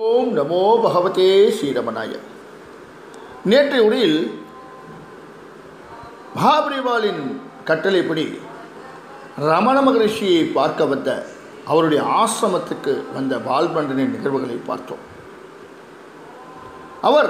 ஓம் நமோ பகவதே ஸ்ரீரமணாய நேற்றைய உரையில் மகாபரிவாளின் கட்டளைப்படி ரமண மகரிஷியை பார்க்க வந்த அவருடைய ஆசிரமத்துக்கு வந்த பால்பண்டனின் நிகழ்வுகளை பார்த்தோம் அவர்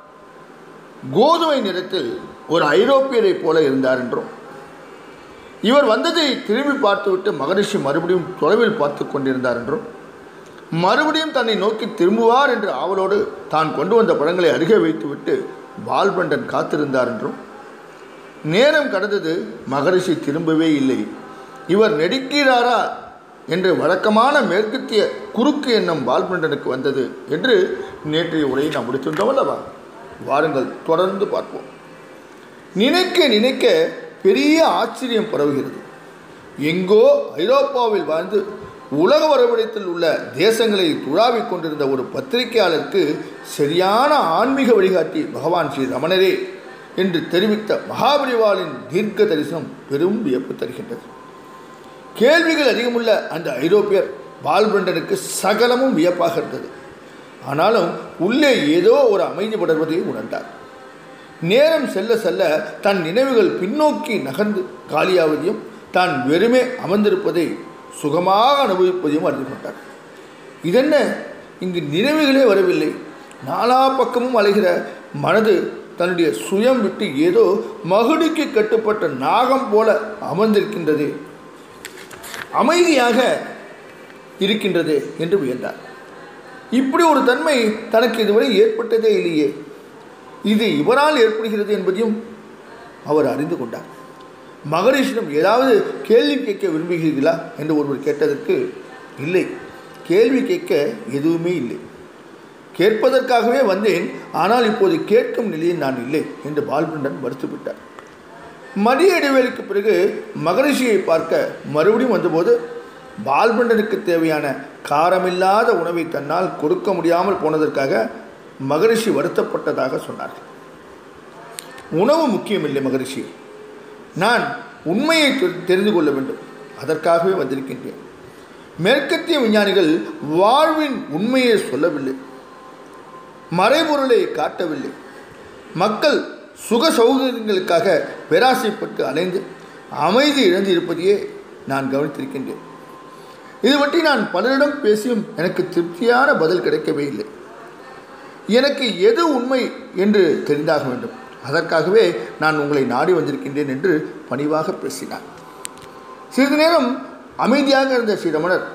கோதுமை நிறத்தில் ஒரு ஐரோப்பியரைப் போல இருந்தார் என்றும் இவர் வந்ததை திரும்பி பார்த்துவிட்டு மகரிஷி மறுபடியும் தொலைவில் பார்த்து கொண்டிருந்தார் என்றும் மறுபடியும் தன்னை நோக்கி திரும்புவார் என்று ஆவலோடு தான் கொண்டு வந்த பழங்களை அருகே வைத்துவிட்டு பால்பண்டன் காத்திருந்தார் என்றும் நேரம் கடந்தது மகரிஷி திரும்பவே இல்லை இவர் நெடுக்கிறாரா என்று வழக்கமான மேற்கத்திய குறுக்கு எண்ணம் பால்பண்டனுக்கு வந்தது என்று நேற்றைய உரையை நாம் முடித்திருந்தோம் அல்லவா வாருங்கள் தொடர்ந்து பார்ப்போம் நினைக்க நினைக்க பெரிய ஆச்சரியம் பரவுகிறது எங்கோ ஐரோப்பாவில் வாழ்ந்து உலக வரைபடத்தில் உள்ள தேசங்களை துழாவிக் கொண்டிருந்த ஒரு பத்திரிகையாளருக்கு சரியான ஆன்மீக வழிகாட்டி பகவான் ஸ்ரீ ரமணரே என்று தெரிவித்த மகாபரிவாளின் தீர்க்க தரிசனம் பெரும் வியப்பு தருகின்றது கேள்விகள் அதிகமுள்ள அந்த ஐரோப்பியர் பால்பண்டனுக்கு சகலமும் வியப்பாக இருந்தது ஆனாலும் உள்ளே ஏதோ ஒரு அமைதி படர்வதை உணர்ந்தார் நேரம் செல்ல செல்ல தன் நினைவுகள் பின்னோக்கி நகர்ந்து காலியாவதையும் தான் வெறுமே அமர்ந்திருப்பதை சுகமாக அனுபவிப்பதையும் அறிந்து கொண்டார் இதென்ன இங்கு நினைவுகளே வரவில்லை நாலா பக்கமும் அலைகிற மனது தன்னுடைய சுயம் விட்டு ஏதோ மகுடிக்கு கட்டுப்பட்ட நாகம் போல அமர்ந்திருக்கின்றது அமைதியாக இருக்கின்றது என்று வியந்தார் இப்படி ஒரு தன்மை தனக்கு இதுவரை ஏற்பட்டதே இல்லையே இது இவரால் ஏற்படுகிறது என்பதையும் அவர் அறிந்து கொண்டார் மகரிஷிடம் ஏதாவது கேள்வி கேட்க விரும்புகிறீர்களா என்று ஒருவர் கேட்டதற்கு இல்லை கேள்வி கேட்க எதுவுமே இல்லை கேட்பதற்காகவே வந்தேன் ஆனால் இப்போது கேட்கும் நிலையில் நான் இல்லை என்று பால்பண்டன் மறுத்துவிட்டார் மதிய இடைவேளைக்கு பிறகு மகரிஷியை பார்க்க மறுபடியும் வந்தபோது பால்பண்டனுக்கு தேவையான காரமில்லாத உணவை தன்னால் கொடுக்க முடியாமல் போனதற்காக மகரிஷி வருத்தப்பட்டதாக சொன்னார்கள் உணவு முக்கியமில்லை மகரிஷி நான் உண்மையை தெரிந்து கொள்ள வேண்டும் அதற்காகவே வந்திருக்கின்றேன் மேற்கத்திய விஞ்ஞானிகள் வாழ்வின் உண்மையை சொல்லவில்லை மறைபொருளை காட்டவில்லை மக்கள் சுக சௌகரியங்களுக்காக பேராசைப்பட்டு அலைந்து அமைதி இழந்து இருப்பதையே நான் கவனித்திருக்கின்றேன் இது பற்றி நான் பலரிடம் பேசியும் எனக்கு திருப்தியான பதில் கிடைக்கவே இல்லை எனக்கு எது உண்மை என்று தெரிந்தாக வேண்டும் அதற்காகவே நான் உங்களை நாடி வந்திருக்கின்றேன் என்று பணிவாக பேசினார் சிறிது நேரம் அமைதியாக இருந்த ஸ்ரீரமணர்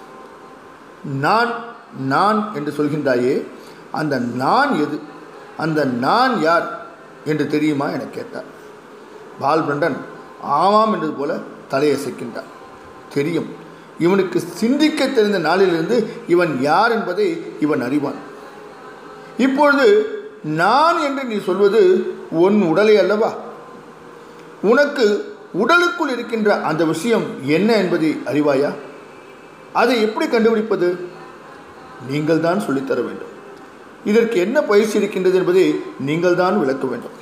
நான் நான் என்று சொல்கின்றாயே அந்த நான் எது அந்த நான் யார் என்று தெரியுமா என கேட்டார் பால்பிரண்டன் ஆமாம் என்றது போல தலையசைக்கின்றார் தெரியும் இவனுக்கு சிந்திக்க தெரிந்த நாளிலிருந்து இவன் யார் என்பதை இவன் அறிவான் இப்பொழுது நான் என்று நீ சொல்வது உன் உடலை அல்லவா உனக்கு உடலுக்குள் இருக்கின்ற அந்த விஷயம் என்ன என்பதை அறிவாயா அதை எப்படி கண்டுபிடிப்பது நீங்கள் தான் சொல்லித்தர வேண்டும் இதற்கு என்ன பயிற்சி இருக்கின்றது என்பதை நீங்கள் தான் விளக்க வேண்டும்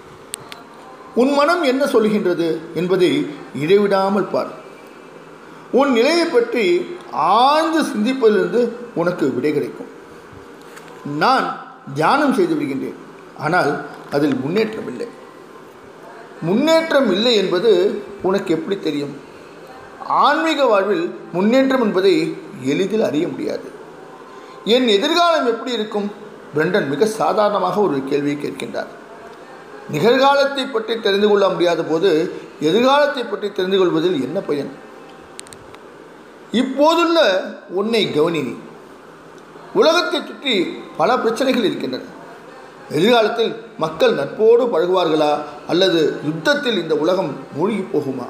உன் மனம் என்ன சொல்கின்றது என்பதை இடைவிடாமல் பார் உன் நிலையை பற்றி ஆழ்ந்து சிந்திப்பதிலிருந்து உனக்கு விடை கிடைக்கும் நான் தியானம் செய்து விடுகின்றேன் ஆனால் அதில் முன்னேற்றம் இல்லை முன்னேற்றம் இல்லை என்பது உனக்கு எப்படி தெரியும் ஆன்மீக வாழ்வில் முன்னேற்றம் என்பதை எளிதில் அறிய முடியாது என் எதிர்காலம் எப்படி இருக்கும் பிரண்டன் மிக சாதாரணமாக ஒரு கேள்வியை கேட்கின்றார் நிகழ்காலத்தை பற்றி தெரிந்து கொள்ள முடியாத போது எதிர்காலத்தை பற்றி தெரிந்து கொள்வதில் என்ன பயன் இப்போதுள்ள உன்னை கவனி உலகத்தை சுற்றி பல பிரச்சனைகள் இருக்கின்றன எதிர்காலத்தில் மக்கள் நட்போடு பழகுவார்களா அல்லது யுத்தத்தில் இந்த உலகம் மூழ்கி போகுமா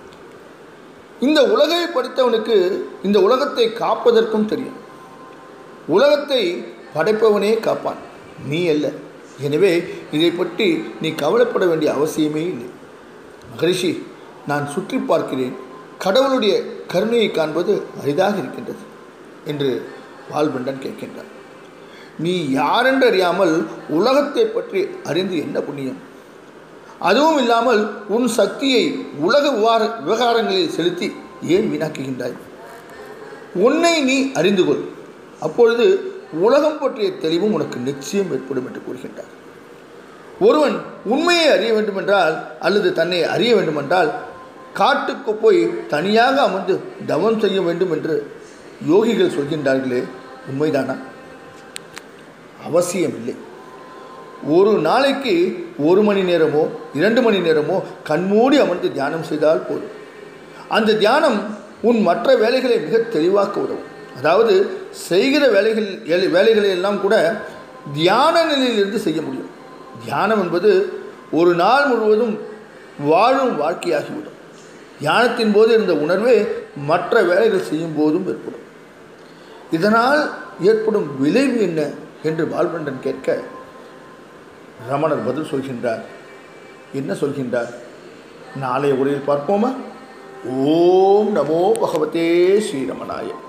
இந்த உலகை படித்தவனுக்கு இந்த உலகத்தை காப்பதற்கும் தெரியும் உலகத்தை படைப்பவனே காப்பான் நீ அல்ல எனவே இதை பற்றி நீ கவலைப்பட வேண்டிய அவசியமே இல்லை மகரிஷி நான் சுற்றி பார்க்கிறேன் கடவுளுடைய கருணையை காண்பது அரிதாக இருக்கின்றது என்று பால்பண்டன் கேட்கின்றார் நீ யாரென்று அறியாமல் உலகத்தை பற்றி அறிந்து என்ன புண்ணியம் அதுவும் இல்லாமல் உன் சக்தியை உலக விவகார விவகாரங்களில் செலுத்தி ஏன் வீணாக்குகின்றாய் உன்னை நீ அறிந்து கொள் அப்பொழுது உலகம் பற்றிய தெளிவும் உனக்கு நிச்சயம் ஏற்படும் என்று கூறுகின்றார் ஒருவன் உண்மையை அறிய வேண்டுமென்றால் அல்லது தன்னை அறிய வேண்டுமென்றால் காட்டுக்கு போய் தனியாக அமர்ந்து தவம் செய்ய வேண்டும் என்று யோகிகள் சொல்கின்றார்களே உண்மைதானா அவசியமில்லை ஒரு நாளைக்கு ஒரு மணி நேரமோ இரண்டு மணி நேரமோ கண்மூடி அமர்ந்து தியானம் செய்தால் போதும் அந்த தியானம் உன் மற்ற வேலைகளை மிக தெளிவாக்க உதவும் அதாவது செய்கிற வேலைகள் வேலை- வேலைகளை எல்லாம் கூட தியான நிலையிலிருந்து செய்ய முடியும் தியானம் என்பது ஒரு நாள் முழுவதும் வாழும் வாழ்க்கையாகிவிடும் தியானத்தின் போது இருந்த உணர்வே மற்ற வேலைகள் செய்யும் போதும் ஏற்படும் இதனால் ஏற்படும் விளைவு என்ன என்று பால்பண்டன் கேட்க ரமணர் பதில் சொல்கின்றார் என்ன சொல்கின்றார் நாளைய உரையில் பார்ப்போமா ஓம் நமோ பகவதே ஸ்ரீரமணாய